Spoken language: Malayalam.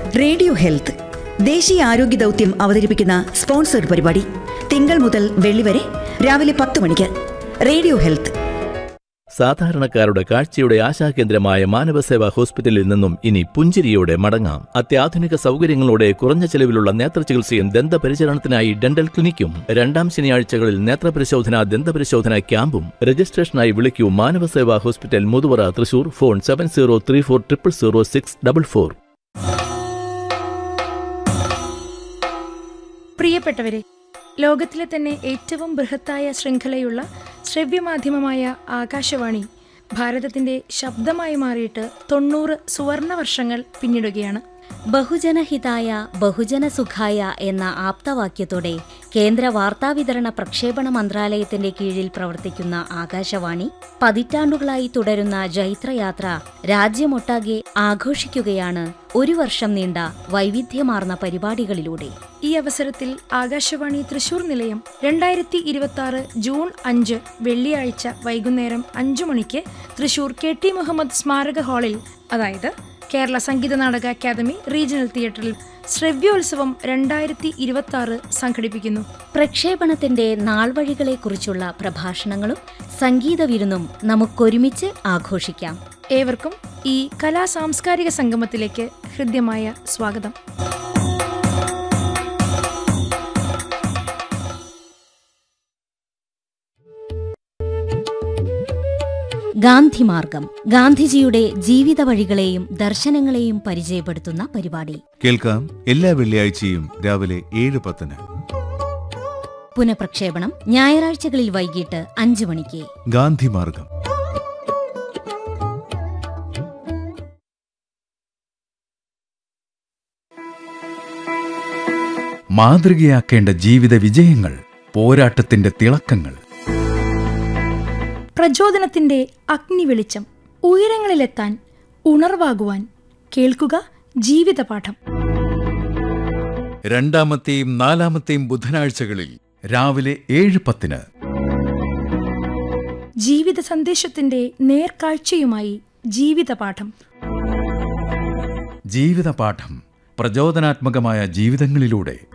റേഡിയോ ഹെൽത്ത് ദേശീയ ആരോഗ്യ ദൗത്യം അവതരിപ്പിക്കുന്ന സ്പോൺസർഡ് പരിപാടി തിങ്കൾ മുതൽ വെള്ളി വരെ രാവിലെ പത്ത് മണിക്ക് റേഡിയോ ഹെൽത്ത് സാധാരണക്കാരുടെ കാഴ്ചയുടെ ആശാകേന്ദ്രമായ മാനവസേവാ ഹോസ്പിറ്റലിൽ നിന്നും ഇനി പുഞ്ചിരിയോടെ മടങ്ങാം അത്യാധുനിക സൗകര്യങ്ങളോടെ കുറഞ്ഞ ചെലവിലുള്ള നേത്രചികിത്സയും ദന്തപരിചരണത്തിനായി ഡെന്റൽ ക്ലിനിക്കും രണ്ടാം ശനിയാഴ്ചകളിൽ നേത്രപരിശോധന ദന്തപരിശോധന ക്യാമ്പും രജിസ്ട്രേഷനായി വിളിക്കൂ Manavaseva hospital Muthuvara Thrissur phone seven zero three four triple zero six double four പ്രിയപ്പെട്ടവരെ ലോകത്തിലെ തന്നെ ഏറ്റവും ബൃഹത്തായ ശൃംഖലയുള്ള ശ്രവ്യമാധ്യമമായ ആകാശവാണി ഭാരതത്തിന്റെ ശബ്ദമായി മാറിയിട്ട് തൊണ്ണൂറ് സുവർണ വർഷങ്ങൾ പിന്നിടുകയാണ് ബഹുജനഹിതായ ബഹുജനസുഖായ എന്ന ആപ്തവാക്യത്തോടെ കേന്ദ്ര വാർത്താവിതരണ പ്രക്ഷേപണ മന്ത്രാലയത്തിന്റെ കീഴിൽ പ്രവർത്തിക്കുന്ന ആകാശവാണി പതിറ്റാണ്ടുകളായി തുടരുന്ന ജൈത്രയാത്ര രാജ്യമൊട്ടാകെ ആഘോഷിക്കുകയാണ് ഒരു വർഷം നീണ്ട വൈവിധ്യമാർന്ന പരിപാടികളിലൂടെ ഈ അവസരത്തിൽ ആകാശവാണി തൃശൂർ നിലയം രണ്ടായിരത്തി ഇരുപത്തി ആറ് ജൂൺ അഞ്ച് വെള്ളിയാഴ്ച വൈകുന്നേരം അഞ്ചു മണിക്ക് തൃശൂർ കെ ടി മുഹമ്മദ് സ്മാരക ഹാളിൽ അതായത് കേരള സംഗീത നാടക അക്കാദമി റീജിയണൽ തിയേറ്ററിൽ ശ്രവ്യോത്സവം രണ്ടായിരത്തി ഇരുപത്തി ആറ് സംഘടിപ്പിക്കുന്നു പ്രക്ഷേപണത്തിന്റെ നാൾവഴികളെക്കുറിച്ചുള്ള പ്രഭാഷണങ്ങളും സംഗീത വിരുന്നും നമുക്കൊരുമിച്ച് ആഘോഷിക്കാം ഏവർക്കും ഈ കലാ സാംസ്കാരിക സംഗമത്തിലേക്ക് ഹൃദ്യമായ സ്വാഗതം ഗാന്ധിമാർഗം ഗാന്ധിജിയുടെ ജീവിത വഴികളെയും ദർശനങ്ങളെയും പരിചയപ്പെടുത്തുന്ന പരിപാടി കേൾക്കാം എല്ലാ വെള്ളിയാഴ്ചയും രാവിലെ ഏഴ് പത്തിന് പുനഃപ്രക്ഷേപണം ഞായറാഴ്ചകളിൽ വൈകിട്ട് അഞ്ചു മണിക്ക് ഗാന്ധിമാർഗം മാതൃകയാക്കേണ്ട ജീവിത വിജയങ്ങൾ പോരാട്ടത്തിന്റെ തിളക്കങ്ങൾ പ്രചോദനത്തിന്റെ അഗ്നി വെളിച്ചം ഉയരങ്ങളിലെത്താൻ ഉണർവാകുവാൻ കേൾക്കുക ജീവിതപാഠം രണ്ടാമത്തെയും നാലാമത്തെയും ബുധനാഴ്ചകളിൽ രാവിലെ ഏഴ് പത്തിന് ജീവിത സന്ദേശത്തിന്റെ നേർക്കാഴ്ചയുമായി ജീവിതപാഠം ജീവിതപാഠം പ്രചോദനാത്മകമായ ജീവിതങ്ങളിലൂടെ